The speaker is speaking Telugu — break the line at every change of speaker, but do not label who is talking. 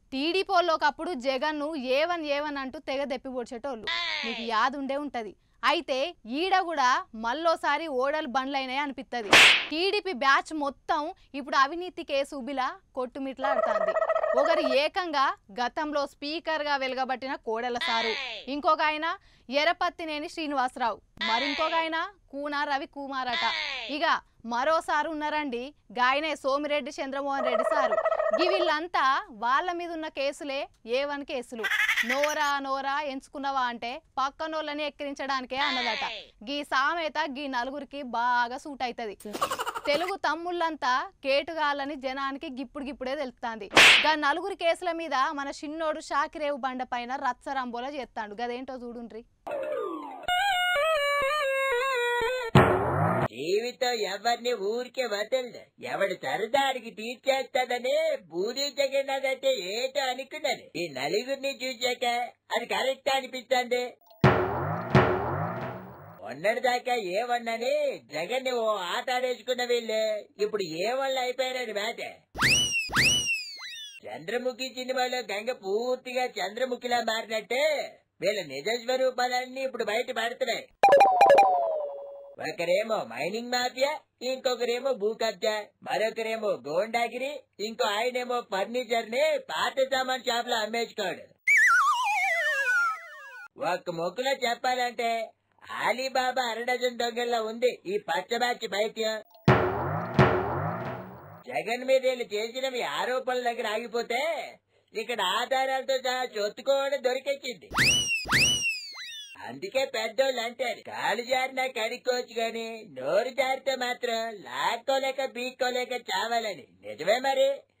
టీడీపీ వాళ్ళు ఒకప్పుడు జగన్ ను ఏవన్ ఏవన్ అంటూ తెగ దెప్పి పొడిచేటోళ్ళు మీకు యాదుండే ఉంటది అయితే ఈడ కూడా మళ్ళోసారి ఓడలు బండ్లైనాయి అనిపిస్తుంది టీడీపీ బ్యాచ్ మొత్తం ఇప్పుడు అవినీతి కేసు ఉబిలా కొట్టుమిట్లాడుతుంది ఒకరు ఏకంగా గతంలో స్పీకర్ గా వెలుగబట్టిన కోడెల సారు ఇంకొక ఆయన ఎర్రపత్తినేని శ్రీనివాసరావు మరింకొక ఆయన కూన రవి కుమార్ అట ఇక మరోసారి ఉన్నారండి గాయనే సోమిరెడ్డి చంద్రమోహన్ రెడ్డి సారు ఈ వీళ్ళంతా వాళ్ళ మీద ఉన్న కేసులే ఏ వన్ కేసులు నోరా నోరా ఎంచుకున్నావా అంటే పక్కనోళ్ళని ఎక్కిరించడానికే అన్నదట గీ సామెత గీ నలుగురికి బాగా సూట్ అవుతుంది తెలుగు తమ్ముళ్ళంతా కేటుగాలని జనానికి గిప్పుడు గిప్పుడే తెలుస్తుంది గా నలుగురి కేసుల మీద మన చిన్నోడు షాకిరేవు బండ పైన రచ్చరంబోలా చేస్తాడు గదేంటో చూడుండ్రి
జీవితం ఎవరిని ఊరికే వదలదు ఎవడు సరదాడికి తీర్చేస్తాడని బూది జగన్నాథంటే ఏటో అనుకున్నాను ఈ నలుగురిని చూశాక అది కరెక్ట్ అనిపిస్తుంది మొన్నటి దాకా ఏమన్నాని జగన్ ఓ ఆట ఆడేసుకున్న వీళ్ళు ఇప్పుడు ఏ వాళ్ళు అయిపోయారని మాట చంద్రముఖి సినిమాలో గంగ పూర్తిగా చంద్రముఖిలా మారినట్టే వీళ్ళ నిజ స్వరూపాలన్నీ ఇప్పుడు బయట పడుతున్నాయి ఒకరేమో మైనింగ్ మాఫియా ఇంకొకరేమో భూ కబ్జా మరొకరేమో గోండాగిరి ఇంకో ఆయనేమో ఫర్నిచర్ ని పాత సామాన్ షాప్ లో అమ్మేసుకోడు ఒక్క మొక్కులో చెప్పాలంటే ఆలీబాబా అరడజన్ దొంగల్లో ఉంది ఈ పచ్చ బ్యాచ్ బైక్యం జగన్ మీద వీళ్ళు చేసినవి ఆరోపణల దగ్గర ఆగిపోతే ఇక్కడ ఆధారాలతో సహా చొత్తుకోవడం దొరికొచ్చింది అందుకే పెద్దోళ్ళు అంటారు కాలు జారినా కడుక్కోవచ్చు గాని నోరు జారితే మాత్రం లాక్కోలేక బీక్కోలేక చావాలని నిజమే మరి